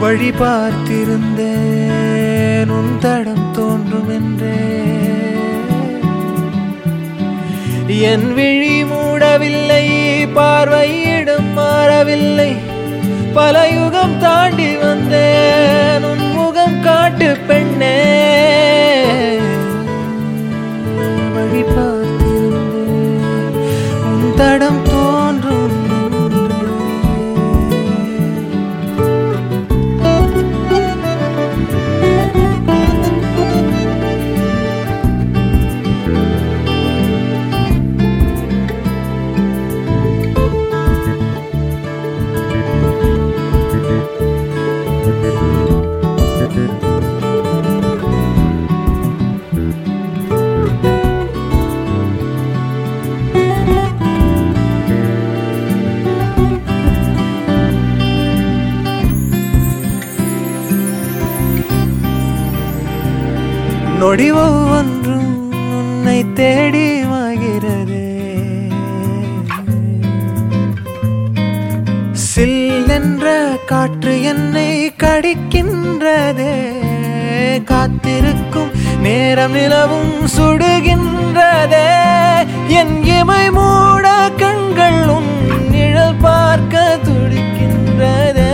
வழி பார்த்திருந்தேன் உன் தடம் தோன்றும் என்றே என் விழி மூடவில்லை பார்வையிடம் மாறவில்லை பல யுகம் தாண்டி வந்தேன் உன் முகம் காட்டு பெண்ணே வழி பார்த்திருந்தேன் உன் தடம் தோன்றும் என்றே. நொடி ஒவ்வொன்றும் உன்னை தேடி மாகிறதே சில்லென்ற காற்று என்னை கடிக்கின்றதே காத்திருக்கும் நேரம் நிலவும் சுடுகின்றதே என் இமை மூட கண்கள் உன் நிழல் பார்க்க துடிக்கின்றதே